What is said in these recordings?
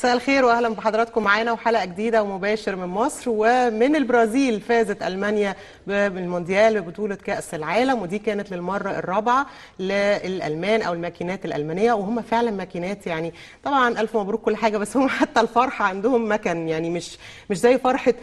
مساء الخير واهلا بحضراتكم معانا وحلقه جديده ومباشر من مصر ومن البرازيل فازت المانيا بالمونديال ببطوله كاس العالم ودي كانت للمره الرابعه للالمان او الماكينات الالمانيه وهم فعلا ماكينات يعني طبعا الف مبروك كل حاجه بس هم حتى الفرحه عندهم مكن يعني مش مش زي فرحه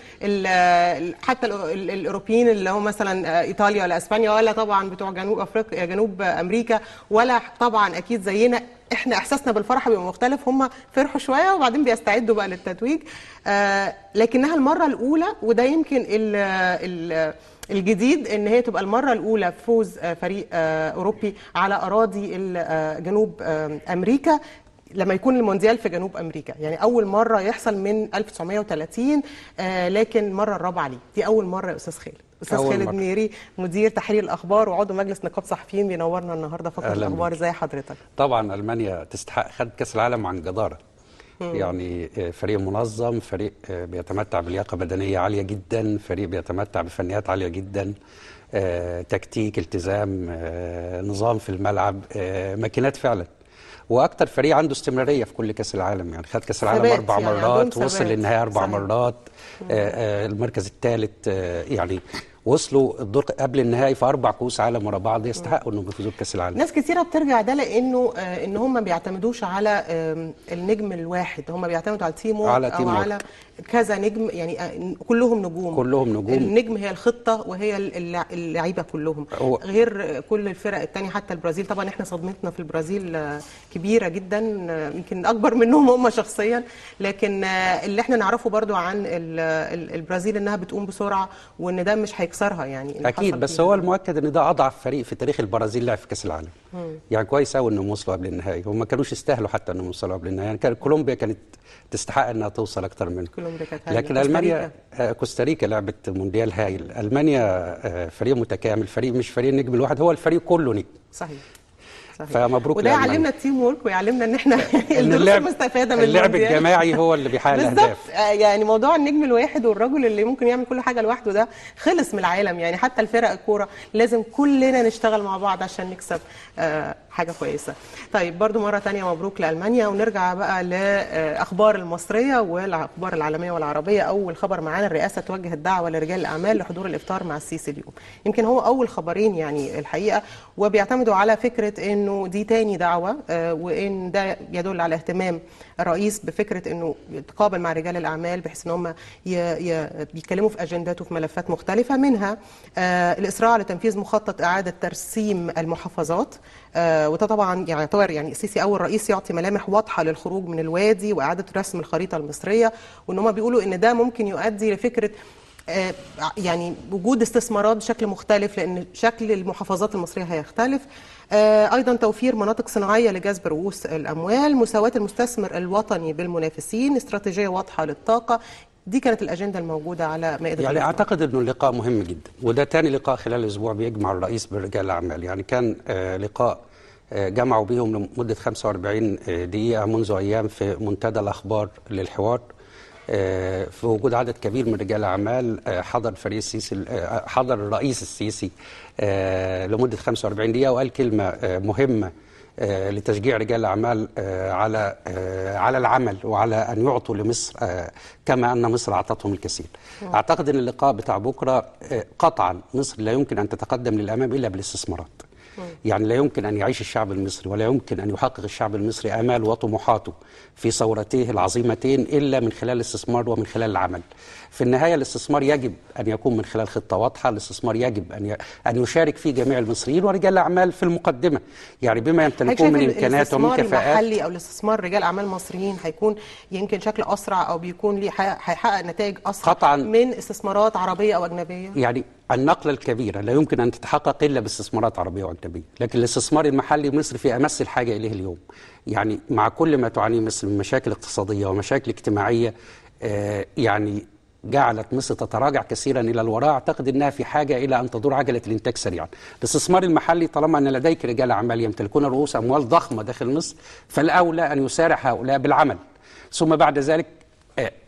ال حتى ال الاوروبيين اللي هم مثلا ايطاليا ولا اسبانيا ولا طبعا بتوع جنوب افريقيا جنوب امريكا ولا طبعا اكيد زينا احنا احساسنا بالفرحه بيبقى مختلف هم فرحوا شويه وبعدين بيستعدوا بقى للتتويج آه لكنها المره الاولى وده يمكن ال ال الجديد ان هي تبقى المره الاولى في فوز فريق آه اوروبي على اراضي جنوب آه امريكا لما يكون المونديال في جنوب امريكا يعني اول مره يحصل من 1930 آه لكن المره الرابعه ليه دي اول مره يا استاذ خالد استاذ خالد مرة. ميري مدير تحرير الاخبار وعضو مجلس نقابه صحفيين بينورنا النهارده فقره الاخبار ازي حضرتك طبعا المانيا تستحق خد كاس العالم عن جداره مم. يعني فريق منظم فريق بيتمتع بلياقه بدنيه عاليه جدا فريق بيتمتع بفنيات عاليه جدا تكتيك التزام نظام في الملعب ماكينات فعلا واكتر فريق عنده استمراريه في كل كاس العالم يعني خد كاس العالم اربع يعني مرات وصل للنهائي اربع صحيح. مرات آآ آآ المركز الثالث يعني وصلوا الدور قبل النهائي في اربع كؤوس عالم ورا بعض يستحقوا انهم يفوزوا بكاس العالم ناس كثيره بترجع ده لانه آه ان هم ما بيعتمدوش على آه النجم الواحد هم بيعتمدوا على تيم على او تيم على كذا نجم يعني آه كلهم نجوم كلهم نجوم النجم هي الخطه وهي اللعيبه كلهم هو غير كل الفرق الثانيه حتى البرازيل طبعا احنا صدمتنا في البرازيل كبيره جدا يمكن اكبر منهم هم شخصيا لكن اللي احنا نعرفه برضو عن البرازيل انها بتقوم بسرعه وان ده مش هيكسرها يعني اكيد بس فيها. هو المؤكد ان ده اضعف فريق في تاريخ البرازيل لعب في كاس العالم مم. يعني كويس قوي انهم وصلوا قبل النهائي هم ما كانوش يستاهلوا حتى انهم يوصلوا قبل النهائي يعني كان كولومبيا كانت تستحق انها توصل اكتر منهم كولومبيا كانت لكن المانيا كوستاريكا لعبت مونديال هايل المانيا فريق متكامل فريق مش فريق النجم الواحد هو الفريق كله نجم صحيح صحيح. فمبروك وده يعلمنا التيم ورك ويعلمنا ان احنا الدروس المستفاده من اللعب الجماعي هو اللي بيحقق الاهداف يعني موضوع النجم الواحد والرجل اللي ممكن يعمل كل حاجه لوحده ده خلص من العالم يعني حتى الفرق الكوره لازم كلنا نشتغل مع بعض عشان نكسب آه حاجه كويسه طيب برضو مره تانية مبروك لالمانيا ونرجع بقى لاخبار المصريه والاخبار العالميه والعربيه اول خبر معانا الرئاسه توجه الدعوه لرجال الاعمال لحضور الافطار مع السيسي اليوم يمكن هو اول خبرين يعني الحقيقه وبيعتمدوا على فكره انه دي تاني دعوه آه وان ده يدل على اهتمام الرئيس بفكره انه يتقابل مع رجال الاعمال بحيث ان هم بيتكلموا في اجندات وفي ملفات مختلفه منها آه الاسراع لتنفيذ مخطط اعاده ترسيم المحافظات آه وده طبعا يعني يعتبر يعني السيسي اول رئيس يعطي ملامح واضحه للخروج من الوادي واعاده رسم الخريطه المصريه وان هم بيقولوا ان ده ممكن يؤدي لفكره آه يعني وجود استثمارات بشكل مختلف لان شكل المحافظات المصريه هيختلف آه ايضا توفير مناطق صناعيه لجذب رؤوس الاموال مساواه المستثمر الوطني بالمنافسين استراتيجيه واضحه للطاقه دي كانت الاجنده الموجوده على مائده يعني اعتقد انه اللقاء مهم جدا وده ثاني لقاء خلال الاسبوع بيجمع الرئيس برجال الاعمال يعني كان آه لقاء آه جمعوا بيهم لمده 45 دقيقه منذ ايام في منتدى الاخبار للحوار في وجود عدد كبير من رجال الاعمال حضر فريق السيسي حضر الرئيس السيسي لمده 45 دقيقه وقال كلمه مهمه لتشجيع رجال الاعمال على على العمل وعلى ان يعطوا لمصر كما ان مصر اعطتهم الكثير. اعتقد ان اللقاء بتاع بكره قطعا مصر لا يمكن ان تتقدم للامام الا بالاستثمارات. يعني لا يمكن أن يعيش الشعب المصري ولا يمكن أن يحقق الشعب المصري آمال وطموحاته في ثورتيه العظيمتين إلا من خلال الاستثمار ومن خلال العمل في النهاية الاستثمار يجب أن يكون من خلال خطة واضحة الاستثمار يجب أن أن يشارك فيه جميع المصريين ورجال الأعمال في المقدمة يعني بما يمتلكون من إمكانات ومن كفاءات المحلي أو الاستثمار رجال أعمال مصريين هيكون يمكن شكل أسرع أو بيكون ليه هيحقق نتائج أسرع قطعا من استثمارات عربية أو أجنبية يعني النقلة الكبيرة لا يمكن أن تتحقق إلا باستثمارات عربية وأجنبية لكن الاستثمار المحلي مصر في أمس الحاجة إليه اليوم يعني مع كل ما تعانيه مصر من مشاكل اقتصادية ومشاكل اجتماعية آه يعني جعلت مصر تتراجع كثيرا الى الوراء اعتقد انها في حاجه الى ان تدور عجله الانتاج سريعا. الاستثمار المحلي طالما ان لديك رجال اعمال يمتلكون رؤوس اموال ضخمه داخل مصر فالاولى ان يسارع هؤلاء بالعمل. ثم بعد ذلك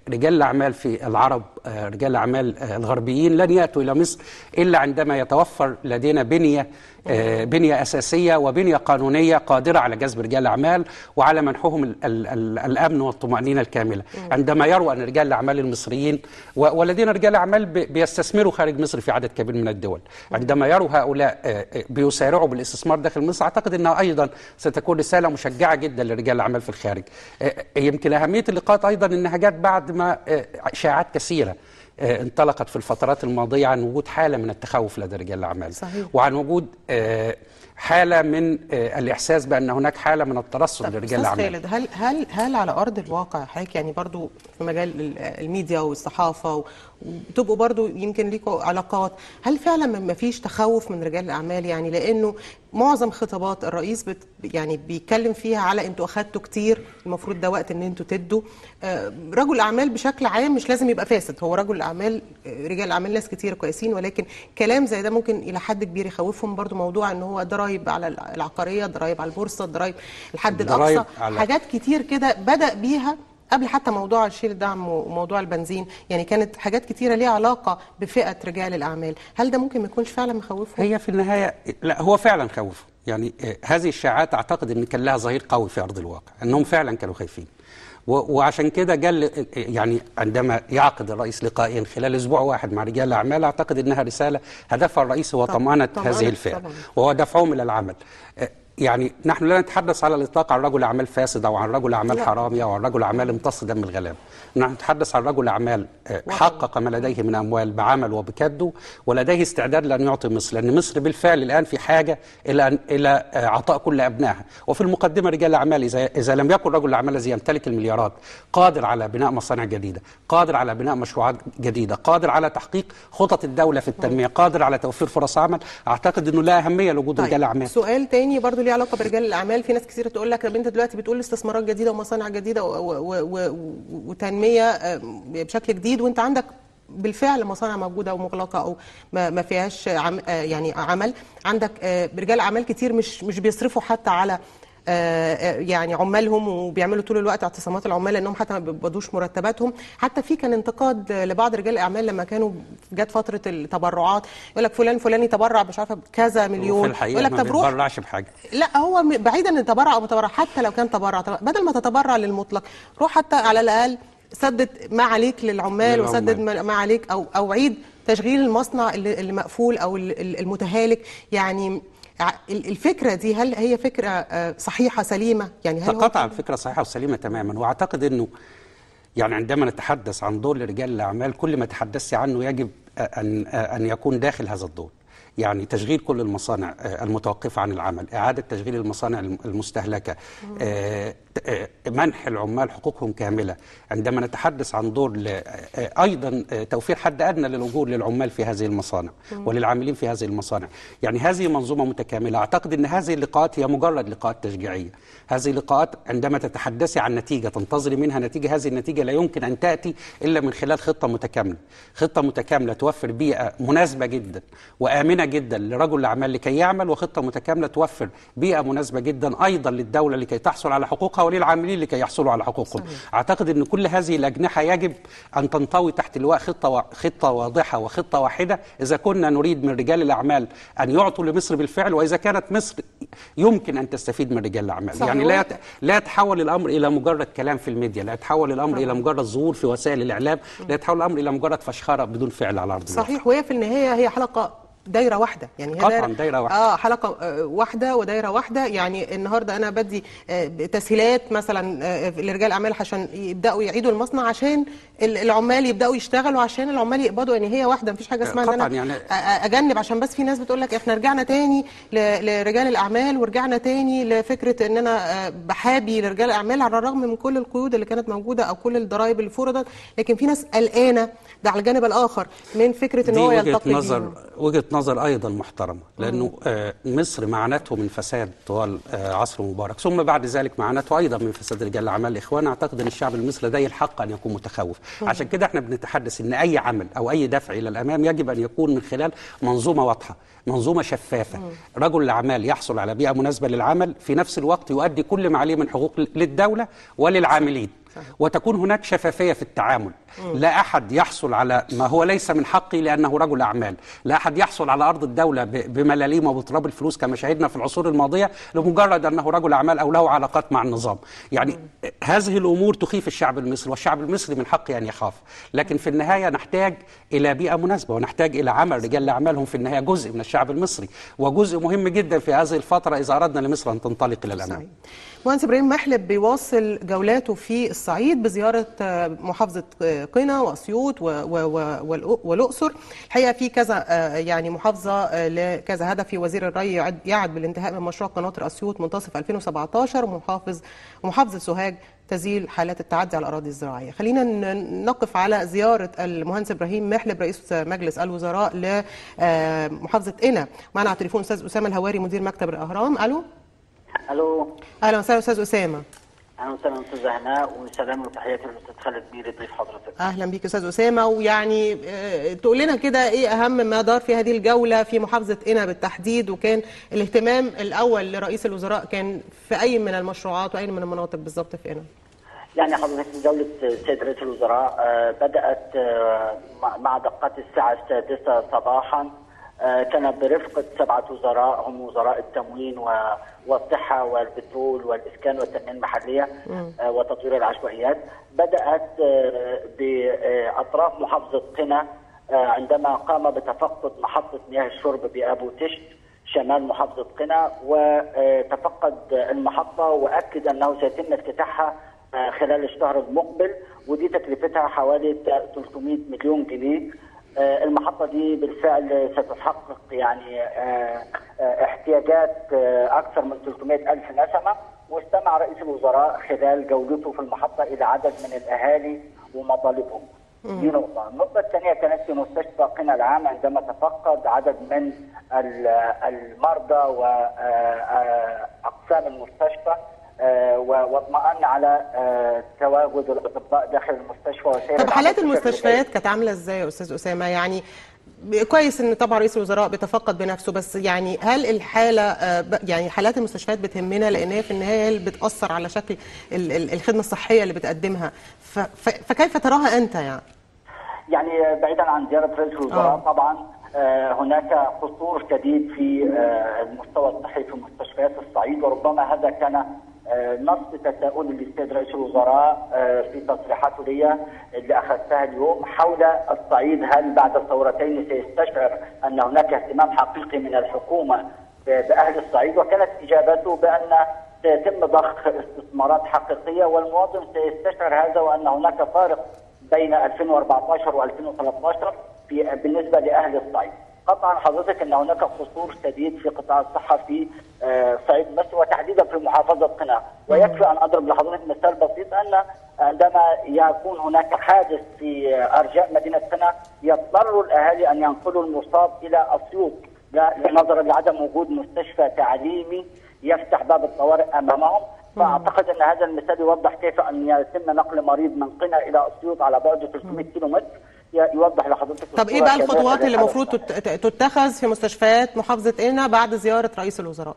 رجال الاعمال في العرب آه، رجال الاعمال آه، الغربيين لن ياتوا الى مصر الا عندما يتوفر لدينا بنيه آه، بنيه اساسيه وبنيه قانونيه قادره على جذب رجال الاعمال وعلى منحهم ال ال ال الامن والطمانينه الكامله عندما يروا ان رجال الاعمال المصريين و- ولدينا رجال اعمال بي- بيستثمروا خارج مصر في عدد كبير من الدول عندما يروا هؤلاء آه، آه، بيسارعوا بالاستثمار داخل مصر اعتقد انها ايضا ستكون رساله مشجعه جدا لرجال الاعمال في الخارج آه، يمكن اهميه اللقاءات ايضا انها جت بعد ما آه، اشاعات كثيره آه، انطلقت في الفترات الماضيه عن وجود حاله من التخوف لدى رجال الاعمال صحيح. وعن وجود آه، حاله من آه، الاحساس بان هناك حاله من الترصد طب لرجال استاذ الاعمال خالد هل هل هل على ارض الواقع حضرتك يعني برضو في مجال ال- الميديا والصحافه و- وبتبقوا برضو يمكن ليكوا علاقات هل فعلا ما- ما فيش تخوف من رجال الاعمال يعني لانه معظم خطابات الرئيس بت يعني بيتكلم فيها على انتوا اخدتوا كتير المفروض ده وقت ان انتوا تدوا آه، رجل الاعمال بشكل عام مش لازم يبقى فاسد هو رجل الاعمال آه، رجال الاعمال ناس كتير كويسين ولكن كلام زي ده ممكن الى حد كبير يخوفهم برضو موضوع ان هو ضرايب على العقاريه ضرايب على البورصه ضرايب الحد ضرايب الاقصى على- حاجات كتير كده بدا بيها قبل حتى موضوع شيل الدعم وموضوع البنزين يعني كانت حاجات كتيره ليها علاقه بفئه رجال الاعمال هل ده ممكن ما يكونش فعلا مخوفهم هي في النهايه لا هو فعلا خوف يعني آه، هذه الشائعات اعتقد ان كان لها ظهير قوي في ارض الواقع انهم فعلا كانوا خايفين و- وعشان كده جل يعني عندما يعقد الرئيس لقاءين خلال اسبوع واحد مع رجال الاعمال اعتقد انها رساله هدفها الرئيسي هو طبعاً، طمانه طمأنة هذه الفئه طبعاً. وهو دفعهم الى العمل آه، يعني نحن لا نتحدث على الاطلاق عن رجل اعمال فاسد او عن رجل اعمال لا. حرامي او عن رجل اعمال امتص دم الغلام نحن نتحدث عن رجل اعمال آه، وطني. حقق ما لديه من اموال بعمل وبكده ولديه استعداد لان يعطي مصر لان مصر بالفعل الان في حاجه الى أن- الى آه، عطاء كل ابنائها وفي المقدمه رجال الاعمال اذا اذا لم يكن رجل الاعمال الذي يمتلك المليارات قادر على بناء مصانع جديده قادر على بناء مشروعات جديده قادر على تحقيق خطط الدوله في التنميه قادر على توفير فرص عمل اعتقد انه لا اهميه لوجود رجال الاعمال سؤال تاني برضو ليه علاقه برجال الاعمال في ناس كتير تقول لك طب انت دلوقتي بتقول استثمارات جديده ومصانع جديده و و و و وتنميه آه، بشكل جديد وانت عندك بالفعل مصانع موجوده ومغلقه او ما, ما فيهاش عم آه، يعني عمل عندك آه، رجال اعمال كتير مش مش بيصرفوا حتى على آه، آه، يعني عمالهم وبيعملوا طول الوقت اعتصامات العمال لانهم حتى ما بيقبضوش مرتباتهم حتى في كان انتقاد لبعض رجال الاعمال لما كانوا جت فتره التبرعات يقول لك فلان فلان يتبرع مش عارفه بكذا مليون وفي الحقيقه يقول لك ما طب روح بيتبرعش بحاجه لا هو م- بعيدا ان تبرع او متبرع حتى لو كان تبرع طب بدل ما تتبرع للمطلق روح حتى على الاقل سدد ما عليك للعمال للعمال. وسدد ما ما عليك او او عيد تشغيل المصنع اللي اللي مقفول او ال- ال- المتهالك يعني ع- ال- الفكره دي هل هي فكره آه، صحيحه سليمه يعني هل هو قطعا فكره صحيحه وسليمه تماما واعتقد انه يعني عندما نتحدث عن دور لرجال الاعمال كل ما تحدثت عنه يجب ان ان يكون داخل هذا الدور يعني تشغيل كل المصانع آه، المتوقفة عن العمل إعادة تشغيل المصانع الم- المستهلكة آه، ت- آه، منح العمال حقوقهم كاملة عندما نتحدث عن دور ل- آه، أيضا آه، توفير حد أدنى للأجور للعمال في هذه المصانع وللعاملين في هذه المصانع يعني هذه منظومة متكاملة أعتقد أن هذه اللقاءات هي مجرد لقاءات تشجيعية هذه اللقاءات عندما تتحدثي عن نتيجة تنتظري منها نتيجة هذه النتيجة لا يمكن أن تأتي إلا من خلال خطة متكاملة خطة متكاملة توفر بيئة مناسبة جدا وآمنة جدا لرجل الأعمال لكي يعمل وخطة متكاملة توفر بيئة مناسبة جدا أيضا للدولة لكي تحصل على حقوقها وللعاملين لكي يحصلوا على حقوقهم أعتقد أن كل هذه الأجنحة يجب أن تنطوي تحت لواء خطة و... خطة واضحة وخطة واحدة إذا كنا نريد من رجال الأعمال أن يعطوا لمصر بالفعل وإذا كانت مصر يمكن أن تستفيد من رجال الأعمال صحيح. يعني لا يت... لا يتحول الأمر إلى مجرد كلام في الميديا لا يتحول الأمر إلى مجرد ظهور في وسائل الإعلام لا يتحول الأمر إلى مجرد فشخرة بدون فعل على أرض الواقع صحيح وهي في النهايه هي حلقه دايره واحده يعني هي قطعاً دايرة واحدة. اه حلقه آه، واحده ودايره واحده يعني النهارده انا بدي آه، تسهيلات مثلا آه، لرجال الاعمال عشان يبداوا يعيدوا المصنع عشان ال- العمال يبداوا يشتغلوا عشان العمال يقبضوا يعني هي واحده مفيش حاجه اسمها ان قطعاً انا يعني- أ- أ- اجنب عشان بس في ناس بتقول لك احنا رجعنا تاني ل- لرجال الاعمال ورجعنا تاني لفكره ان انا آه، بحابي لرجال الاعمال على الرغم من كل القيود اللي كانت موجوده او كل الضرائب اللي فرضت لكن في ناس قلقانه ده على الجانب الاخر من فكره ان دي هو وجهة يلتقي نظر بيهم. وجهة نظر أيضا محترمة لأنه آه، مصر معاناته من فساد طوال آه، عصر مبارك ثم بعد ذلك معاناته أيضا من فساد رجال الأعمال الإخوان أعتقد أن الشعب المصري لديه الحق أن يكون متخوف عشان كده احنا بنتحدث أن أي عمل أو أي دفع إلى الأمام يجب أن يكون من خلال منظومة واضحة منظومة شفافة رجل الأعمال يحصل على بيئة مناسبة للعمل في نفس الوقت يؤدي كل ما عليه من حقوق للدولة وللعاملين وتكون هناك شفافيه في التعامل لا احد يحصل على ما هو ليس من حقي لانه رجل اعمال لا احد يحصل على ارض الدوله ب- بملاليم وبتراب الفلوس كما شاهدنا في العصور الماضيه لمجرد انه رجل اعمال او له علاقات مع النظام يعني هذه الامور تخيف الشعب المصري والشعب المصري من حقه ان يخاف لكن في النهايه نحتاج الى بيئه مناسبه ونحتاج الى عمل رجال الاعمال هم في النهايه جزء من الشعب المصري وجزء مهم جدا في هذه الفتره اذا اردنا لمصر ان تنطلق الى الامام صحيح. مهندس ابراهيم محلب بيواصل جولاته في الصعيد بزياره آه، محافظه آه، قنا واسيوط و- و- و- والأ- والاقصر الحقيقه في كذا آه، يعني محافظه آه، لكذا هدف في وزير الري يعد, يعد بالانتهاء من مشروع قناطر اسيوط منتصف 2017 ومحافظ ومحافظه سوهاج تزيل حالات التعدي على الاراضي الزراعيه خلينا ن- نقف على زياره المهندس ابراهيم محلب رئيس مجلس الوزراء لمحافظه قنا معنا على التليفون استاذ اسامه الهواري مدير مكتب الاهرام الو الو اهلا وسهلا استاذ اسامه اهلا وسهلا استاذه هناء وسلام وتحياتي للاستاذ خالد ميري ضيف حضرتك اهلا بيك استاذ اسامه ويعني آه، تقول لنا كده ايه اهم ما دار في هذه الجوله في محافظه قنا بالتحديد وكان الاهتمام الاول لرئيس الوزراء كان في اي من المشروعات واي من المناطق بالظبط في قنا يعني حضرتك دولة السيد رئيس الوزراء آه، بدأت آه، مع- مع دقات الساعة السادسة صباحا آه، كان برفقة سبعة وزراء هم وزراء التموين و- والصحة والبترول والإسكان والتنمية المحلية آه، وتطوير العشوائيات بدأت آه، بأطراف محافظة قنا آه، عندما قام بتفقد محطة مياه الشرب بأبو تشت شمال محافظة قنا وتفقد المحطة وأكد أنه سيتم افتتاحها آه، خلال الشهر المقبل ودي تكلفتها حوالي 300 مليون جنيه آه، المحطة دي بالفعل ستحقق يعني آه، آه، احتياجات آه، أكثر من 300 ألف نسمة واستمع رئيس الوزراء خلال جولته في المحطة إلى عدد من الأهالي ومطالبهم دي نقطة، النقطة الثانية كانت في مستشفى قنا العام عندما تفقد عدد من ال- المرضى وأقسام المستشفى آه، و- واطمأن على آه، تواجد الأطباء داخل المستشفى وسير طب العمل حالات بشكل المستشفيات جيد. كانت عامله ازاي يا استاذ اسامه يعني ب- كويس ان طبعا رئيس الوزراء بيتفقد بنفسه بس يعني هل الحاله آه، ب- يعني حالات المستشفيات بتهمنا لان هي في النهايه هي اللي بتاثر على شكل ال- ال- الخدمه الصحيه اللي بتقدمها ف- ف- فكيف تراها انت يعني يعني بعيدا عن زيارة رئيس الوزراء آه. طبعا آه، هناك قصور شديد في آه، المستوى الصحي في مستشفيات الصعيد وربما هذا كان آه، نص تساؤل للسيد رئيس الوزراء آه، في تصريحاته لي اللي اخذتها اليوم حول الصعيد هل بعد الثورتين سيستشعر ان هناك اهتمام حقيقي من الحكومه ب- باهل الصعيد وكانت اجابته بان سيتم ضخ استثمارات حقيقيه والمواطن سيستشعر هذا وان هناك فارق بين 2014 و2013 في بالنسبه لاهل الصعيد. قطعا حضرتك ان هناك قصور شديد في قطاع الصحه في آه، صعيد مصر وتحديدا في محافظه قنا ويكفي ان اضرب لحضرتك مثال بسيط ان عندما يكون هناك حادث في آه، ارجاء مدينه قنا يضطر الاهالي ان ينقلوا المصاب الى اسيوط لا- نظرا لعدم وجود مستشفى تعليمي يفتح باب الطوارئ امامهم فاعتقد ان هذا المثال يوضح كيف ان يتم نقل مريض من قنا الى اسيوط على بعد 300 كيلو متر ي- يوضح لحضرتك طب ايه الصورة بقى كاملة الخطوات اللي للحالة المفروض الصحية. تت- تتخذ في مستشفيات محافظه قنا بعد زياره رئيس الوزراء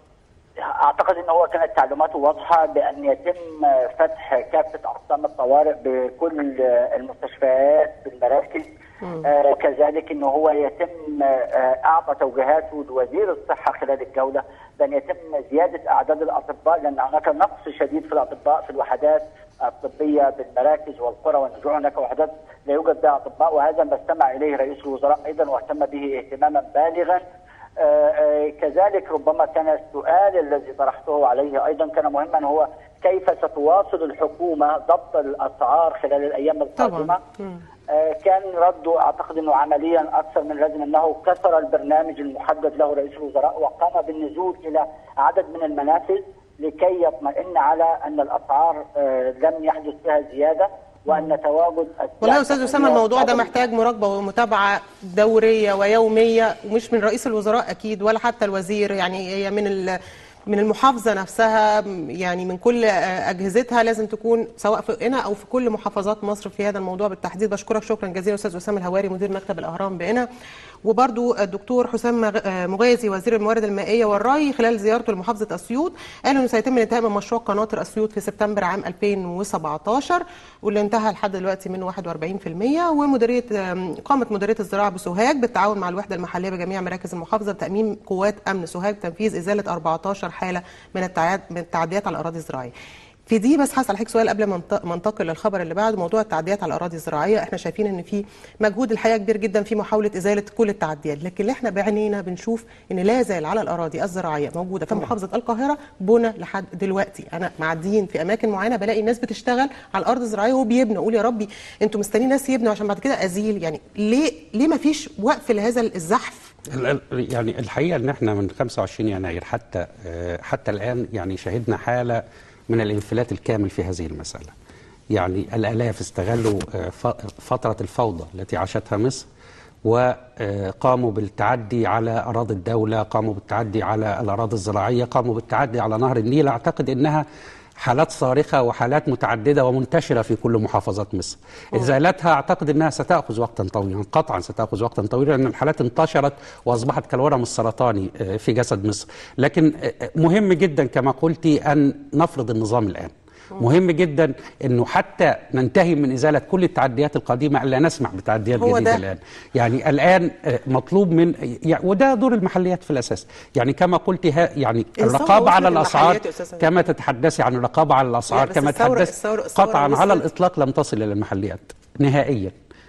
اعتقد ان هو كانت تعليماته واضحه بان يتم فتح كافه اقسام الطوارئ بكل المستشفيات بالمراكز آه كذلك ان هو يتم آه اعطى توجيهاته لوزير الصحه خلال الجوله بان يتم زياده اعداد الاطباء لان هناك نقص شديد في الاطباء في الوحدات الطبيه بالمراكز والقرى والنجوع هناك وحدات لا يوجد بها اطباء وهذا ما استمع اليه رئيس الوزراء ايضا واهتم به اهتماما بالغا آه، آه، كذلك ربما كان السؤال الذي طرحته عليه ايضا كان مهما هو كيف ستواصل الحكومه ضبط الاسعار خلال الايام القادمه آه، كان رده اعتقد انه عمليا اكثر من لازم انه كسر البرنامج المحدد له رئيس الوزراء وقام بالنزول الى عدد من المنافذ لكي يطمئن على ان الاسعار آه، لم يحدث فيها زياده وان تواجد والله يا استاذ اسامه الموضوع ده محتاج مراقبه ومتابعه دوريه ويوميه ومش من رئيس الوزراء اكيد ولا حتى الوزير يعني هي من ال- من المحافظه نفسها يعني من كل اجهزتها لازم تكون سواء في قنا او في كل محافظات مصر في هذا الموضوع بالتحديد بشكرك شكرا جزيلا استاذ اسامه الهواري مدير مكتب الاهرام بقنا وبرضو الدكتور حسام مغ- آه، مغازي وزير الموارد المائيه والري خلال زيارته لمحافظه اسيوط قال انه سيتم الانتهاء من مشروع قناطر اسيوط في سبتمبر عام 2017 واللي انتهى لحد دلوقتي منه 41% ومديريه آم، قامت مديريه الزراعه بسوهاج بالتعاون مع الوحده المحليه بجميع مراكز المحافظه بتامين قوات امن سوهاج بتنفيذ ازاله 14 حاله من التعاد- من التعديات على الاراضي الزراعيه في دي بس هسأل حضرتك سؤال قبل ما ننت- ما ننتقل للخبر اللي بعده موضوع التعديات على الاراضي الزراعيه احنا شايفين ان في مجهود الحقيقه كبير جدا في محاوله ازاله كل التعديات لكن اللي احنا بعينينا بنشوف ان لا زال على الاراضي الزراعيه موجوده في محافظه القاهره بنى لحد دلوقتي انا معديين في اماكن معينه بلاقي الناس بتشتغل على الارض الزراعيه وبيبنوا اقول يا ربي انتوا مستنيين ناس يبنوا عشان بعد كده ازيل يعني ليه ليه ما فيش وقف لهذا الزحف ال- ال- يعني الحقيقه ان احنا من 25 يناير حتى آه، حتى الان يعني شهدنا حاله من الانفلات الكامل في هذه المساله. يعني الالاف استغلوا آه، ف- فتره الفوضى التي عاشتها مصر وقاموا بالتعدي على اراضي الدوله، قاموا بالتعدي على الاراضي الزراعيه، قاموا بالتعدي على نهر النيل، اعتقد انها حالات صارخة وحالات متعددة ومنتشرة في كل محافظات مصر إزالتها أعتقد أنها ستأخذ وقتا طويلا قطعا ستأخذ وقتا طويلا لأن الحالات انتشرت وأصبحت كالورم السرطاني آه، في جسد مصر لكن آه، آه، مهم جدا كما قلت أن نفرض النظام الآن مهم جدا انه حتى ننتهي من ازاله كل التعديات القديمه الا نسمع بتعديات هو جديده ده. الان يعني الان آه، مطلوب من يعني وده دور المحليات في الاساس يعني كما قلت ها يعني الثورة الرقابه على وصلت الاسعار للمحليات يا أستاذ كما تتحدثي عن الرقابه على الاسعار لا، بس كما الثورة- تحدث الثورة- الثورة قطعا وصلت- على الاطلاق لم تصل الى المحليات نهائيا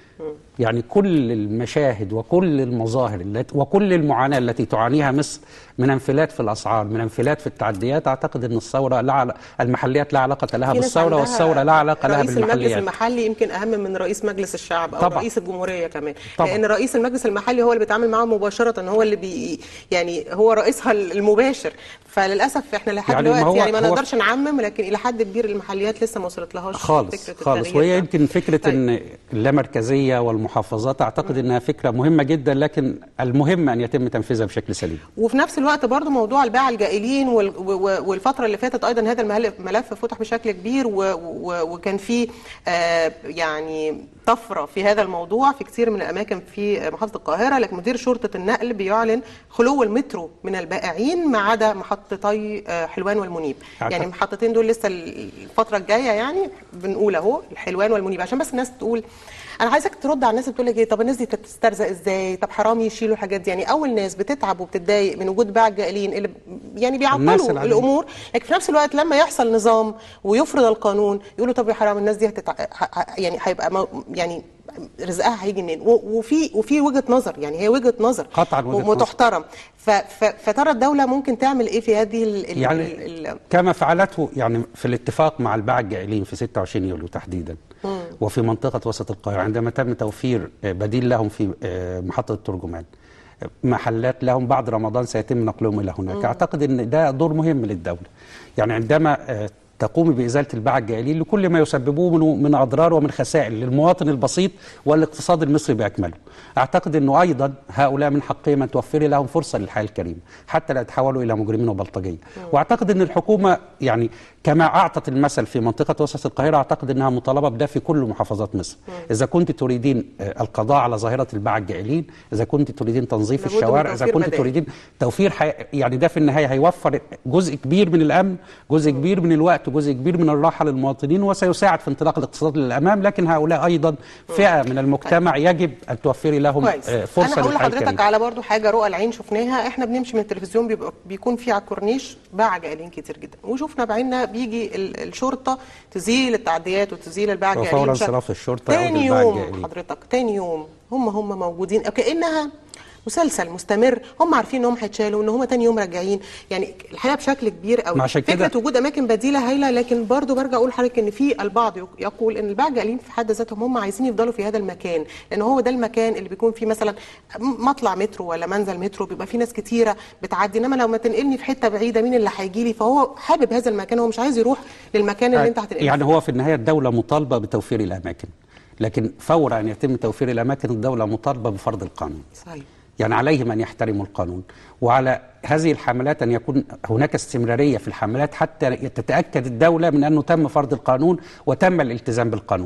يعني كل المشاهد وكل المظاهر التي وكل المعاناه التي تعانيها مصر من انفلات في الاسعار من انفلات في التعديات اعتقد ان الثوره لا عل... المحليات لا علاقه لها في ناس بالثوره عندها والثوره لا علاقه لها رئيس المجلس بالمحليات المحلي يمكن اهم من رئيس مجلس الشعب او طبعا. رئيس الجمهوريه كمان طبعا. لان رئيس المجلس المحلي هو اللي بيتعامل معاه مباشره هو اللي بي يعني هو رئيسها المباشر فللاسف احنا لحد يعني ما دلوقتي هو- يعني ما هو- نقدرش نعمم لكن الى حد كبير المحليات لسه ما وصلت لهاش خالص فكره خالص التغيير وهي ده. يمكن فكره طيب. ان اللامركزيه والمحافظات اعتقد انها فكره مهمه جدا لكن المهم ان يتم تنفيذها بشكل سليم وفي نفس الوقت برضو موضوع الباعة الجائلين وال- و- و- والفترة اللي فاتت أيضا هذا الملف ملف فتح بشكل كبير و- و- وكان في آه، يعني طفرة في هذا الموضوع في كثير من الأماكن في محافظة القاهرة لكن مدير شرطة النقل بيعلن خلو المترو من البائعين ما عدا محطتي آه، حلوان والمنيب أعتقد- يعني المحطتين دول لسه الفترة الجاية يعني بنقول أهو الحلوان والمنيب عشان بس الناس تقول انا عايزك ترد على الناس اللي بتقول لك ايه طب الناس دي بتسترزق ازاي طب حرام يشيلوا الحاجات دي يعني اول ناس بتتعب وبتتضايق من وجود باع الجائلين اللي ب- يعني الناس بيعطلوا العادية. الامور لكن في نفس الوقت لما يحصل نظام ويفرض القانون يقولوا طب يا حرام الناس دي هتتع... ه- ه- يعني هيبقى مو... يعني رزقها هيجي منين و- وفي وفي وجهه نظر يعني هي وجهه نظر قطعاً وجهة نظر. وتحترم ف... ف... فترى الدوله ممكن تعمل ايه في هذه ال... ال... يعني ال... ال... كما فعلته يعني في الاتفاق مع الباعة الجائلين في 26 يوليو تحديدا وفي منطقة وسط القاهرة عندما تم توفير آه، بديل لهم في آه، محطة الترجمان آه، محلات لهم بعد رمضان سيتم نقلهم إلى هناك أعتقد أن ده دور مهم للدولة يعني عندما آه، تقومي بإزالة الباعة الجائلين لكل ما يسببوه من, من أضرار ومن خسائر للمواطن البسيط والاقتصاد المصري بأكمله أعتقد أنه أيضا هؤلاء من حقهم أن توفري لهم فرصة للحياة الكريمة حتى لا يتحولوا إلى مجرمين وبلطجية وأعتقد أن الحكومة يعني كما أعطت المثل في منطقة وسط القاهرة أعتقد أنها مطالبة بده في كل محافظات مصر إذا كنت تريدين آه، القضاء على ظاهرة الباعة الجائلين إذا كنت تريدين تنظيف لابد من الشوارع إذا توفير كنت بدائل. تريدين توفير حي... يعني ده في النهايه هيوفر جزء كبير من الامن، جزء كبير من الوقت، جزء كبير من الراحه للمواطنين وسيساعد في انطلاق الاقتصاد للامام، لكن هؤلاء ايضا فئه من المجتمع يجب ان توفري لهم كويس آه، فرصه انا هقول للحياه لحضرتك الكريمة. على برضو حاجه رؤى العين شفناها احنا بنمشي من التلفزيون بيبقى بيكون في على الكورنيش باع جائلين كتير جدا وشفنا بعيننا بيجي ال- الشرطه تزيل التعديات وتزيل الباع الجائلين وفورا بشكل- انصراف الشرطة يعود تاني الباع يوم الجائلين. حضرتك تاني يوم هم هم موجودين كانها مسلسل مستمر هم عارفين انهم هيتشالوا ان هم تاني يوم راجعين يعني الحقيقه بشكل كبير قوي ما عشان كده- فكره وجود اماكن بديله هايله لكن برضو برجع اقول لحضرتك ان في البعض يق- يقول ان الباع الجائلين في حد ذاتهم هم عايزين يفضلوا في هذا المكان لان هو ده المكان اللي بيكون فيه مثلا م- مطلع مترو ولا منزل مترو بيبقى فيه ناس كتيره بتعدي انما لو ما تنقلني في حته بعيده مين اللي هيجي لي فهو حابب هذا المكان هو مش عايز يروح للمكان اللي انت هتنقله يعني هو في النهايه الدوله مطالبه بتوفير الاماكن لكن فور ان يتم توفير الاماكن الدوله مطالبه بفرض القانون صحيح يعني عليهم ان يحترموا القانون وعلى هذه الحملات ان يكون هناك استمراريه في الحملات حتى تتاكد الدوله من انه تم فرض القانون وتم الالتزام بالقانون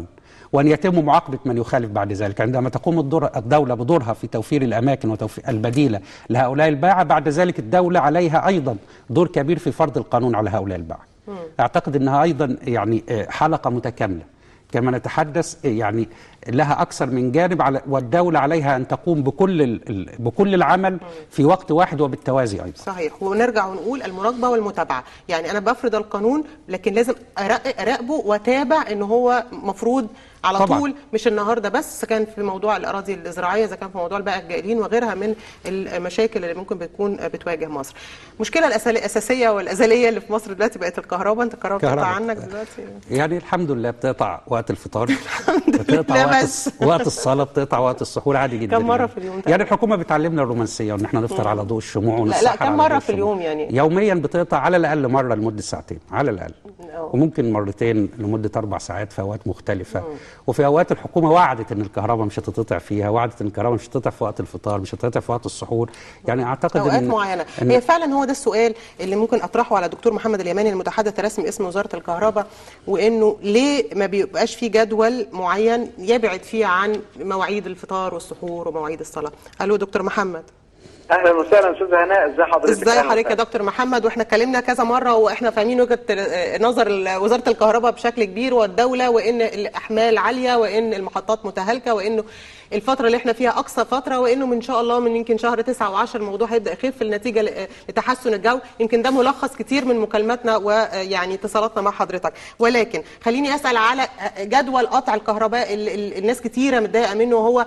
وان يتم معاقبه من يخالف بعد ذلك عندما تقوم الدور الدوله بدورها في توفير الاماكن وتوفير البديله لهؤلاء الباعه بعد ذلك الدوله عليها ايضا دور كبير في فرض القانون على هؤلاء الباعه اعتقد انها ايضا يعني آه، حلقه متكامله كما نتحدث يعني لها اكثر من جانب على والدوله عليها ان تقوم بكل ال- ال- بكل العمل في وقت واحد وبالتوازي ايضا صحيح ونرجع ونقول المراقبه والمتابعه يعني انا بفرض القانون لكن لازم أراق- اراقبه واتابع ان هو مفروض على طبعاً. طول مش النهارده بس اذا كان في موضوع الاراضي الزراعيه اذا كان في موضوع البائع الجائلين وغيرها من المشاكل اللي ممكن بتكون بتواجه مصر. المشكله الأسال- الاساسيه والازليه اللي في مصر دلوقتي بقت الكهرباء انت الكهرباء بتقطع كهرباء. عنك دلوقتي يعني الحمد لله بتقطع وقت الفطار بتقطع لله وقت بس. الص- وقت الصلاه بتقطع وقت السحور عادي جدا كم مرة يعني. في اليوم يعني الحكومه بتعلمنا الرومانسيه وان احنا نفطر على ضوء الشموع لا ونسحر كم على مرة ضوء في الشموع. اليوم يعني؟ يوميا بتقطع على الاقل مره لمده ساعتين على الاقل أوه. وممكن مرتين لمده اربع ساعات في اوقات مختلفه وفي اوقات الحكومه وعدت ان الكهرباء مش هتتقطع فيها وعدت ان الكهرباء مش هتتقطع في وقت الفطار مش هتتقطع في وقت السحور يعني اعتقد اوقات ان معينه إن- هي فعلا هو ده السؤال اللي ممكن اطرحه على الدكتور محمد اليماني المتحدث الرسمي اسم وزاره الكهرباء وانه ليه ما بيبقاش في جدول معين يبعد فيه عن مواعيد الفطار والسحور ومواعيد الصلاه الو دكتور محمد اهلا وسهلا استاذ هناء ازي حضرتك ازاي أهلاً حضرتك يا وسهلاً. دكتور محمد واحنا اتكلمنا كذا مره واحنا فاهمين وجهه نظر وزاره الكهرباء بشكل كبير والدوله وان الاحمال عاليه وان المحطات متهالكه وانه الفتره اللي احنا فيها اقصى فتره وانه من شاء الله من يمكن شهر 9 و10 الموضوع هيبدا يخف النتيجه ل- لتحسن الجو يمكن ده ملخص كتير من مكالماتنا ويعني اتصالاتنا مع حضرتك ولكن خليني اسال على جدول قطع الكهرباء اللي اللي الناس كتيره متضايقه منه وهو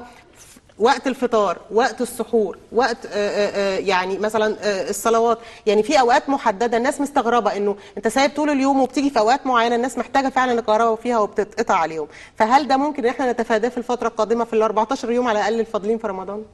وقت الفطار وقت السحور وقت آه، آه، آه، يعني مثلا آه، الصلوات يعني في اوقات محدده الناس مستغربه انه انت سايب طول اليوم وبتيجي في اوقات معينه الناس محتاجه فعلا الكهرباء فيها وبتتقطع عليهم فهل ده ممكن ان احنا نتفاداه في الفتره القادمه في ال 14 يوم على الاقل الفاضلين في رمضان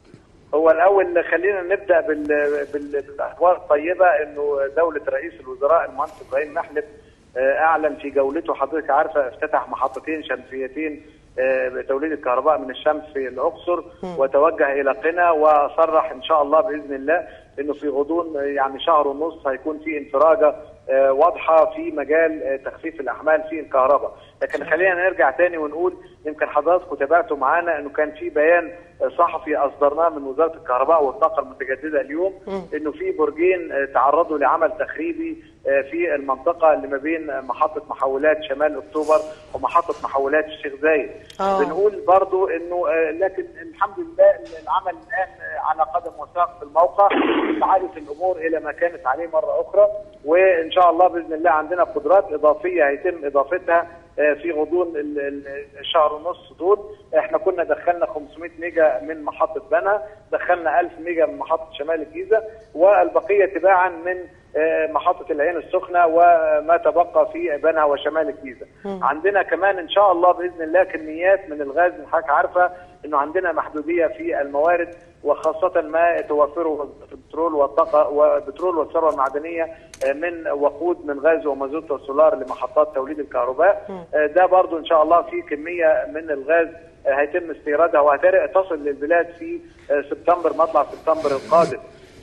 هو الاول خلينا نبدا بال... بال... بالاخبار الطيبه انه دوله رئيس الوزراء المهندس ابراهيم محلب آه، اعلن في جولته حضرتك عارفه افتتح محطتين شمسيتين آه، بتوليد الكهرباء من الشمس في الاقصر وتوجه الى قنا وصرح ان شاء الله باذن الله انه في غضون آه، يعني شهر ونص هيكون في انفراجه آه، واضحه في مجال آه، تخفيف الاحمال في الكهرباء لكن خلينا نرجع تاني ونقول يمكن حضراتكم تابعتوا معانا انه كان في بيان آه، صحفي اصدرناه من وزاره الكهرباء والطاقه المتجدده اليوم انه في برجين آه، تعرضوا لعمل تخريبي آه، في المنطقه اللي ما بين آه، محطه محولات شمال اكتوبر ومحطه محولات الشيخ زايد آه. بنقول برضو انه آه، لكن الحمد لله العمل الان آه، على قدم وساق في الموقع عادت الامور الى ما كانت عليه مره اخرى وان شاء الله باذن الله عندنا قدرات اضافيه هيتم اضافتها آه، في غضون ال- ال- الشهر ونص دول احنا كنا دخلنا 500 ميجا من محطه بنها دخلنا 1000 ميجا من محطه شمال الجيزه والبقيه تباعا من آه، محطه العين السخنه وما تبقى في بنها وشمال الجيزه. عندنا كمان ان شاء الله باذن الله كميات من الغاز حضرتك عارفه انه عندنا محدوديه في الموارد وخاصه ما يتوفره البترول والطاقه والبترول والثروه المعدنيه آه، من وقود من غاز ومازوت وسولار لمحطات توليد الكهرباء آه، ده برضو ان شاء الله في كميه من الغاز آه، هيتم استيرادها وهتصل للبلاد في آه، سبتمبر مطلع سبتمبر القادم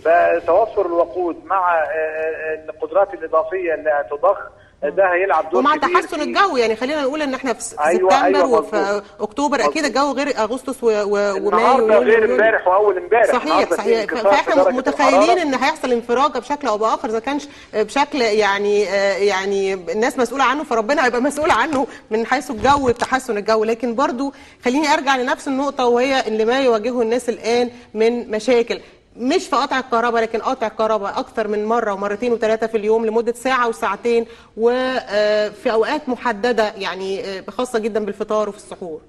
فتوفر الوقود مع آه، آه، القدرات الاضافيه اللي هتضخ آه، ده هيلعب دور ومع كبير تحسن في- الجو يعني خلينا نقول ان احنا في س- أيوة، سبتمبر أيوة، وفي مظبوط. اكتوبر اكيد الجو غير اغسطس و- و- ومايو النهارده ويونيو غير ويوليو. امبارح واول امبارح صحيح النهاردة في صحيح انكسار في فاحنا درجة متخيلين الحرارة. ان هيحصل انفراجه بشكل او باخر اذا كانش بشكل يعني آه، يعني الناس مسؤوله عنه فربنا هيبقى مسؤول عنه من حيث الجو تحسن الجو لكن برضو خليني ارجع لنفس النقطه وهي اللي ما يواجهه الناس الان من مشاكل مش في قطع الكهرباء لكن قطع الكهرباء اكثر من مره ومرتين وثلاثه في اليوم لمده ساعه وساعتين وفي اوقات محدده يعني آه، خاصه جدا بالفطار وفي السحور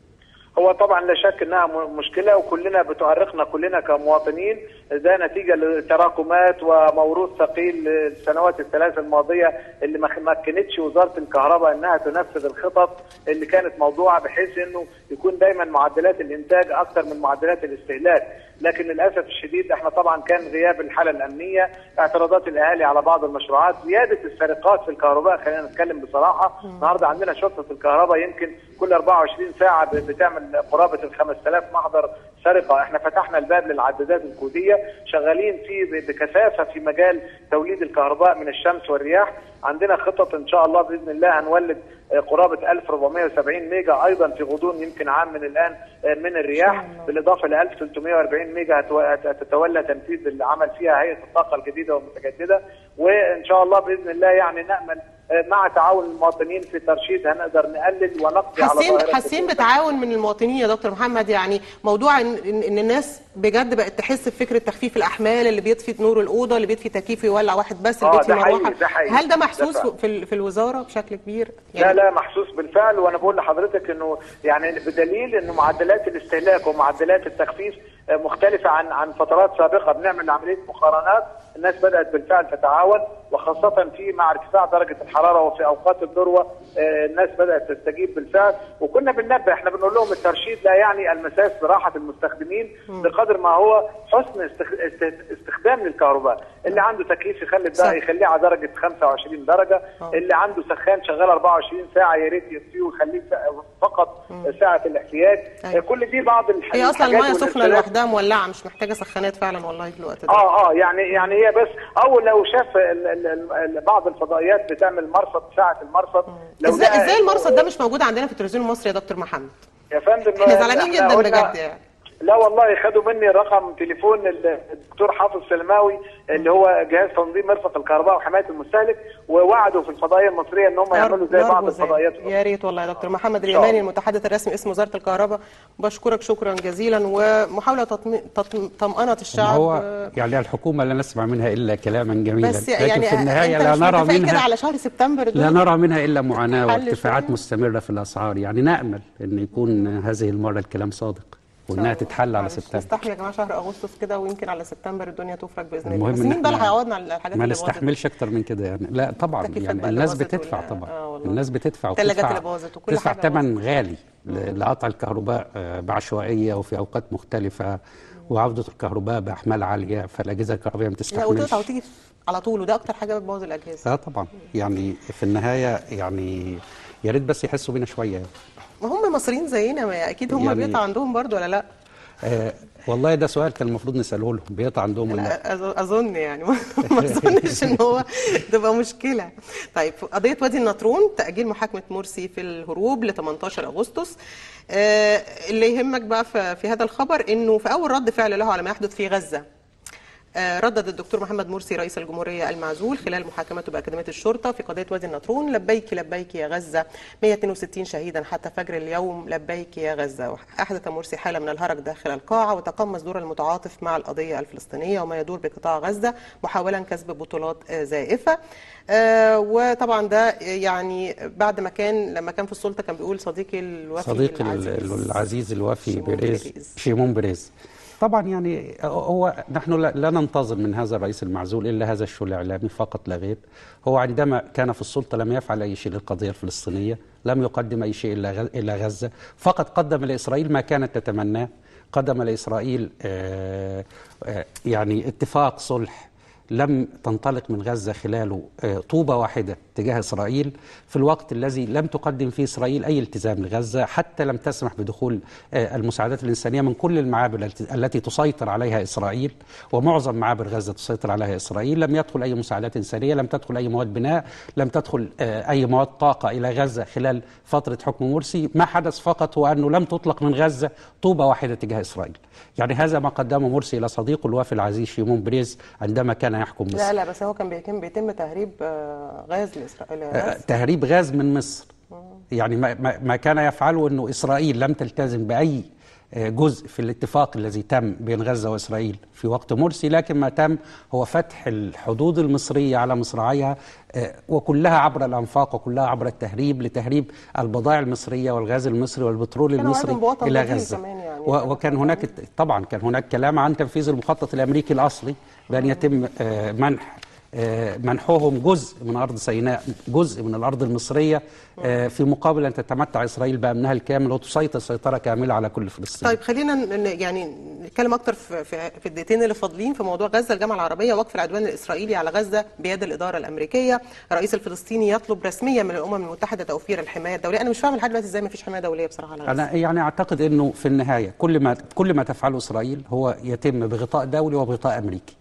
هو طبعا لا شك انها م- مشكله وكلنا بتؤرقنا كلنا كمواطنين ده نتيجه لتراكمات وموروث ثقيل السنوات الثلاث الماضيه اللي ما ما مكنتش وزاره الكهرباء انها تنفذ الخطط اللي كانت موضوعه بحيث انه يكون دايما معدلات الانتاج اكثر من معدلات الاستهلاك لكن للاسف الشديد احنا طبعا كان غياب الحاله الامنيه اعتراضات الاهالي على بعض المشروعات زياده السرقات في الكهرباء خلينا نتكلم بصراحه النهارده عندنا شرطه الكهرباء يمكن كل 24 ساعه ب- بتعمل قرابه ال 5000 محضر سرقه احنا فتحنا الباب للعدادات الكوديه شغالين فيه ب- بكثافه في مجال توليد الكهرباء من الشمس والرياح عندنا خطط ان شاء الله باذن الله هنولد آه، قرابه 1470 ميجا ايضا في غضون يمكن عام من الان آه، من الرياح بالاضافه ل 1340 ميجا هتو- هتتولى تنفيذ العمل فيها هيئه الطاقه الجديده والمتجدده وان شاء الله باذن الله يعني نامل آه، مع تعاون المواطنين في ترشيد هنقدر نقلل ونقضي على حاسين ظاهره حاسين السوق. بتعاون من المواطنين يا دكتور محمد يعني موضوع ان ان إن الناس بجد بقت تحس بفكره تخفيف الاحمال اللي بيطفي نور الاوضه اللي بيطفي تكييف يولع واحد بس اللي آه، بيطفي ده حقيقي، مروحه ده حقيقي. هل ده ده محسوس فعلا. في ال- في الوزاره بشكل كبير؟ لا لا محسوس بالفعل وانا بقول لحضرتك انه يعني بدليل انه معدلات الاستهلاك ومعدلات التخفيف آه، مختلفه عن عن فترات سابقه بنعمل عمليه مقارنات الناس بدات بالفعل تتعاون وخاصه في مع ارتفاع درجه الحراره وفي اوقات الذروه آه، الناس بدات تستجيب بالفعل وكنا بننبه احنا بنقول لهم الترشيد لا يعني المساس براحه المستخدمين بقدر ما هو حسن استخ- است- استخدام للكهرباء اللي عنده تكييف يخلي صح. ده يخليه على درجه 25 درجه آه. اللي عنده سخان شغال 24 ساعه يا ريت يطفيه ويخليه سا- فقط ساعه الاحتياج أيوة. كل دي بعض الح- هي اصلا الحاجات الميه سخنه والاختلاف. لوحدها مولعه مش محتاجه سخانات فعلا والله في الوقت ده اه اه يعني يعني هي بس او لو شاف ال- ال- ال- ال- بعض الفضائيات بتعمل مرصد ساعه المرصد لو ازاي لقى ازاي إنه- المرصد ده مش موجود عندنا في التلفزيون المصري يا دكتور محمد؟ يا فندم احنا زعلانين إحنا جدا قلنا- بجد يعني لا والله خدوا مني رقم تليفون ال- الدكتور حافظ سلماوي اللي هو جهاز تنظيم مرفق الكهرباء وحمايه المستهلك ووعدوا في الفضائيه المصريه ان هم يعملوا زي بعض نرجو ذلك. الفضائيات يا ريت والله يا دكتور محمد شاء اليماني الله. المتحدث الرسمي اسم وزاره الكهرباء بشكرك شكرا جزيلا ومحاوله تطمئ- تطم- طمانه ما الشعب هو يعني الحكومه لا نسمع منها الا كلاما جميلا بس لكن يعني في النهايه انت لا مش نرى متفائل كده منها على شهر سبتمبر لا ده؟ نرى منها الا معاناه حل وارتفاعات شوية. مستمره في الاسعار يعني نامل ان يكون هذه المره الكلام صادق وانها تتحل على معلش، سبتمبر نستحمل يا جماعه شهر اغسطس كده ويمكن على سبتمبر الدنيا تفرج باذن الله المهم بس إن مين بقى اللي إحنا هيعوضنا على الحاجات ما اللي باظت؟ نستحملش اكتر من كده يعني لا طبعا التكييفات يعني بقى اللي الناس باظت بتدفع وال- طبعا آه والله. الناس بتدفع التلاجات وبتدفع- اللي باظت وكل بتدفع حاجة ثمن غالي ل- لقطع الكهرباء آه، بعشوائيه وفي اوقات مختلفه وعوده الكهرباء باحمال عاليه فالاجهزه الكهربائيه ما لا تستحملش وتقطع وتيجي على طول وده اكتر حاجه بتبوظ الاجهزه اه طبعا يعني في النهايه يعني يا ريت بس يحسوا بينا شويه يعني. ما هم مصريين زينا ما اكيد هم يعني- بيقطع عندهم برضو ولا لا؟ آه والله ده سؤال كان المفروض نساله لهم بيقطع عندهم ولا لا لا أظ- اظن يعني ما اظنش ان هو تبقى مشكله طيب في قضيه وادي النطرون تاجيل محاكمه مرسي في الهروب ل 18 اغسطس آه، اللي يهمك بقى في في هذا الخبر انه في اول رد فعل له على ما يحدث في غزه آه، ردد الدكتور محمد مرسي رئيس الجمهورية المعزول خلال محاكمته بأكاديمية الشرطة في قضية وادي النطرون لبيك لبيك يا غزة 162 شهيدا حتى فجر اليوم لبيك يا غزة أحدث مرسي حالة من الهرج داخل القاعة وتقمص دور المتعاطف مع القضية الفلسطينية وما يدور بقطاع غزة محاولا كسب بطولات آه، زائفة آه، وطبعا ده يعني بعد ما كان لما كان في السلطة كان بيقول صديقي الوفي صديقي ال- العزيز ال- العزيز الوفي شيمون بيريز بيريز. شيمون بيريز طبعا يعني هو نحن لا لا ننتظر من هذا الرئيس المعزول الا هذا الشو الاعلامي فقط لا غير هو عندما كان في السلطه لم يفعل اي شيء للقضيه الفلسطينيه لم يقدم اي شيء الا غ- الى غزه فقط قدم لاسرائيل ما كانت تتمناه قدم لاسرائيل آه، آه، يعني اتفاق صلح لم تنطلق من غزة خلاله آه، طوبة واحدة تجاه إسرائيل في الوقت الذي لم تقدم فيه إسرائيل أي التزام لغزة حتى لم تسمح بدخول آه، المساعدات الإنسانية من كل المعابر التي- التي تسيطر عليها إسرائيل ومعظم معابر غزة تسيطر عليها إسرائيل لم يدخل أي مساعدات إنسانية لم تدخل أي مواد بناء لم تدخل آه، أي مواد طاقة إلى غزة خلال فترة حكم مرسي ما حدث فقط هو أنه لم تطلق من غزة طوبة واحدة تجاه إسرائيل يعني هذا ما قدمه مرسي إلى صديقه الوافي العزيز شيمون بريز عندما كان يحكم مصر لا لا بس هو كان بيتم بيتم تهريب آه، غاز لاسرائيل آه، غاز. تهريب غاز من مصر يعني ما, ما, ما كان يفعله انه اسرائيل لم تلتزم باي آه، جزء في الاتفاق الذي تم بين غزه واسرائيل في وقت مرسي لكن ما تم هو فتح الحدود المصريه على مصراعيها آه، وكلها عبر الانفاق وكلها عبر التهريب لتهريب البضائع المصريه والغاز المصري والبترول كانوا المصري وعدهم بوطن الى بديل غزه كمان يعني. و- وكان هناك طبعا كان هناك كلام عن تنفيذ المخطط الامريكي الاصلي بان يتم آه، منح آه، منحهم جزء من ارض سيناء جزء من الارض المصريه آه، في مقابل ان تتمتع اسرائيل بامنها الكامل وتسيطر سيطره كامله على كل فلسطين طيب خلينا ن- ن- يعني نتكلم اكتر في في في الدقيقتين اللي فاضلين في موضوع غزه الجامعه العربيه وقف العدوان الاسرائيلي على غزه بيد الاداره الامريكيه الرئيس الفلسطيني يطلب رسميا من الامم المتحده توفير الحمايه الدوليه انا مش فاهم لحد دلوقتي ازاي ما فيش حمايه دوليه بصراحه على غزه انا يعني اعتقد انه في النهايه كل ما كل ما تفعله اسرائيل هو يتم بغطاء دولي وبغطاء امريكي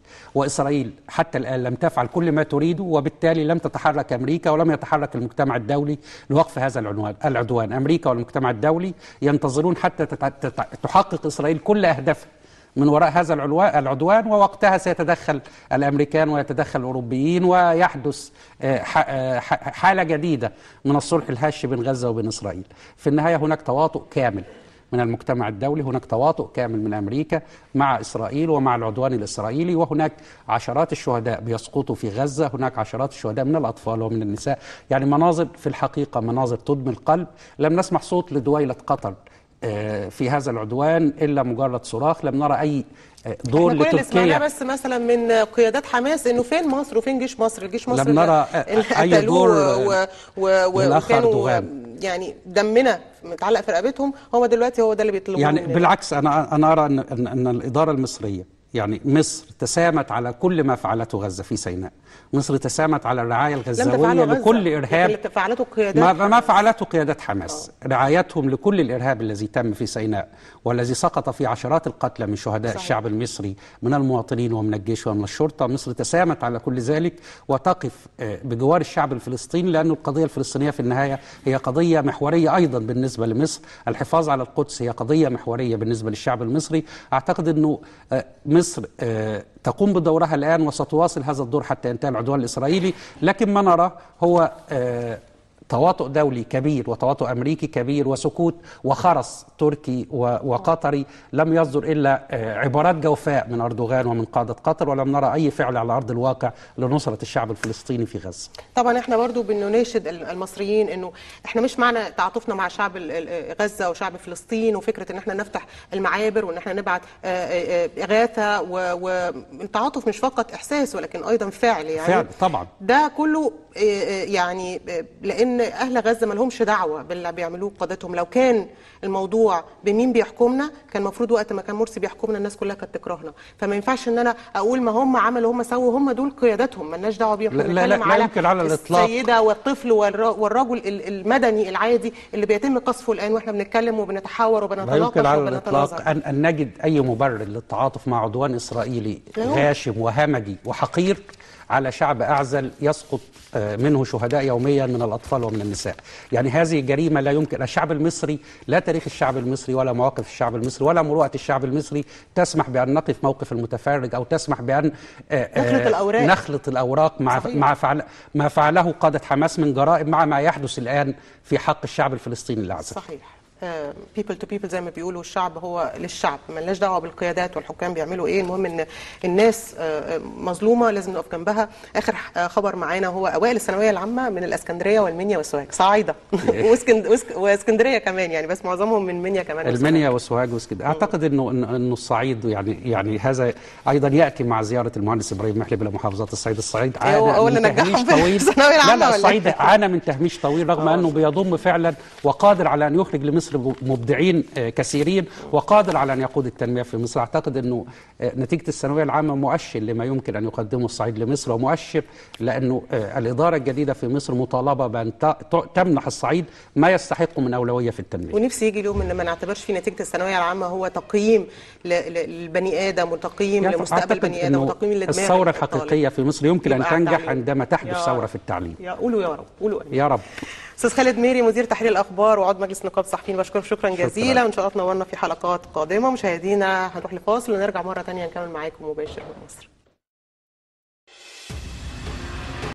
واسرائيل حتى الان لم تفعل كل ما تريده وبالتالي لم تتحرك امريكا ولم يتحرك المجتمع الدولي لوقف هذا العنوان العدوان امريكا والمجتمع الدولي ينتظرون حتى تت- تت- تحقق اسرائيل كل اهدافها من وراء هذا العلوا- العدوان ووقتها سيتدخل الامريكان ويتدخل الاوروبيين ويحدث آه، ح- آه، ح- حاله جديده من الصلح الهش بين غزه وبين اسرائيل. في النهايه هناك تواطؤ كامل من المجتمع الدولي، هناك تواطؤ كامل من امريكا مع اسرائيل ومع العدوان الاسرائيلي وهناك عشرات الشهداء بيسقطوا في غزه، هناك عشرات الشهداء من الاطفال ومن النساء، يعني مناظر في الحقيقه مناظر تدمي القلب، لم نسمع صوت لدويله قطر آه، في هذا العدوان الا مجرد صراخ لم نرى اي آه، دور احنا كل اللي سمعناه لتركيا بس مثلا من قيادات حماس انه فين مصر وفين جيش مصر الجيش مصر لم نرى اللي أي قتلوه دور و... و... و... للأخ وكانوا أردوغان. يعني دمنا متعلق في رقبتهم هو دلوقتي هو ده اللي بيطلبوه يعني مننا. بالعكس انا انا ارى ان ان, أن الاداره المصريه يعني مصر تسامت على كل ما فعلته غزه في سيناء مصر تسامت على الرعايه لم الغزاويه تفعله غزة لكل ارهاب اللي فعلته قيادات ما, ما حماس. فعلته قيادات حماس رعايتهم لكل الارهاب الذي تم في سيناء والذي سقط فيه عشرات القتلى من شهداء صحيح. الشعب المصري من المواطنين ومن الجيش ومن الشرطه مصر تسامت على كل ذلك وتقف آه، بجوار الشعب الفلسطيني لأن القضيه الفلسطينيه في النهايه هي قضيه محوريه ايضا بالنسبه لمصر الحفاظ على القدس هي قضيه محوريه بالنسبه للشعب المصري اعتقد انه آه، مصر آه، تقوم بدورها الان وستواصل هذا الدور حتى ينتهي العدوان الاسرائيلي لكن ما نرى هو آه، تواطؤ دولي كبير وتواطؤ امريكي كبير وسكوت وخرس تركي و- وقطري لم يصدر الا آه، عبارات جوفاء من اردوغان ومن قاده قطر ولم نرى اي فعل على ارض الواقع لنصره الشعب الفلسطيني في غزه. طبعا احنا برضو بنناشد المصريين انه احنا مش معنى تعاطفنا مع شعب ال- ال- غزه وشعب فلسطين وفكره ان احنا نفتح المعابر وان احنا نبعت آه، آه، آه، اغاثه والتعاطف مش فقط احساس ولكن ايضا فعل يعني فعل طبعا ده كله آه، آه، يعني آه، لان اهل غزه ما لهمش دعوه باللي بيعملوه قادتهم لو كان الموضوع بمين بيحكمنا كان المفروض وقت ما كان مرسي بيحكمنا الناس كلها كانت تكرهنا فما ينفعش ان انا اقول ما هم عملوا هم سووا هم دول قياداتهم مالناش دعوه بيهم لا- إحنا لا- لا- بنتكلم لا على يمكن على الإطلاق. السيده والطفل والر- والرجل ال- المدني العادي اللي بيتم قصفه الان واحنا بنتكلم وبنتحاور لا وبنتناقش يمكن على وبنتناظر الاطلاق ان ان نجد اي مبرر للتعاطف مع عدوان اسرائيلي لا يمكن. غاشم وهمجي وحقير على شعب اعزل يسقط آه، منه شهداء يوميا من الاطفال ومن النساء. يعني هذه جريمه لا يمكن الشعب المصري لا تاريخ الشعب المصري ولا مواقف الشعب المصري ولا مروءه الشعب المصري تسمح بان نقف موقف المتفرج او تسمح بان آه، آه، نخلط الأوراق. نخلط الاوراق مع صحيح. مع فعل ما فعله قاده حماس من جرائم مع ما يحدث الان في حق الشعب الفلسطيني الاعزل. صحيح بيبل تو بيبل زي ما بيقولوا الشعب هو للشعب ملناش دعوه بالقيادات والحكام بيعملوا ايه المهم ان الناس آه، مظلومه لازم نقف جنبها اخر آه، خبر معانا هو اوائل الثانويه العامه من الاسكندريه والمنيا والسوهاج صعايده واسكند- واسك- واسكندريه كمان يعني بس معظمهم من منيا كمان والسوهاج. المنيا والسوهاج واسكندريه اعتقد انه إن- انه الصعيد يعني يعني هذا ايضا ياتي مع زياره المهندس ابراهيم محلب الى محافظات الصعيد الصعيد إيه هو- هو من اللي تهميش نجحهم في طويل الثانوية لا العامة لا ولا الصعيد إيه؟ عانى من تهميش طويل رغم آه. انه بيضم فعلا وقادر على ان يخرج لمصر مبدعين آه، كثيرين وقادر على ان يقود التنميه في مصر اعتقد انه آه، نتيجه الثانويه العامه مؤشر لما يمكن ان يقدمه الصعيد لمصر ومؤشر لانه آه، الاداره الجديده في مصر مطالبه بان ت- ت- تمنح الصعيد ما يستحقه من اولويه في التنميه ونفسي يجي اليوم ان ما نعتبرش في نتيجه الثانويه العامه هو تقييم ل- ل- للبني ادم وتقييم يعني لمستقبل أعتقد بني ادم إنه وتقييم لدماغ الثورة الطالب. الحقيقية في مصر يمكن أن يبقى تنجح التعليم. عندما تحدث يا ثورة رب. في التعليم يا قولوا يا رب قولوا آمين. يا رب استاذ خالد ميري مدير تحرير الاخبار وعضو مجلس نقابه الصحفيين بشكرك شكرا جزيلا وان شاء الله تنورنا في حلقات قادمه مشاهدينا هنروح لفاصل ونرجع مره ثانيه نكمل معاكم مباشر من مصر